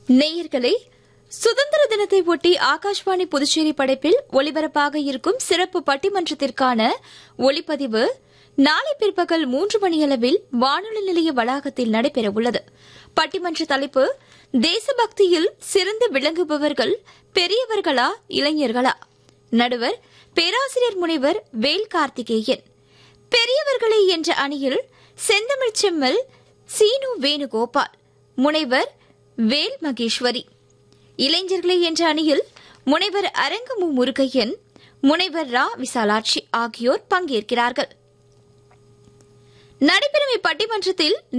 நேயர்களே சுதந்திர தினத்தை ஒட்டி ஆகாஷ்வாணி புதுச்சேரி படைப்பில் ஒலிபரப்பாக இருக்கும் சிறப்பு பட்டிமன்றத்திற்கான ஒளிப்பதிவு நாளை பிற்பகல் மூன்று மணியளவில் வானொலி நிலைய வளாகத்தில் நடைபெறவுள்ளது பட்டிமன்ற தலைப்பு தேசபக்தியில் சிறந்து விளங்குபவர்கள் பெரியவர்களா இளைஞர்களா நடுவர் பேராசிரியர் முனைவர் வேல் கார்த்திகேயன் பெரியவர்களே என்ற அணியில் செந்தமிழ் செம்மல் சீனு வேணுகோபால் முனைவர் வேல் மகேஸ்வரி இளைஞர்களே என்ற அணியில் முனைவர் அரங்கமு முருகையன் முனைவர் ரா விசாலாட்சி ஆகியோர் பங்கேற்கிறார்கள் நடைபெறும் இப்பட்டிமன்றத்தில்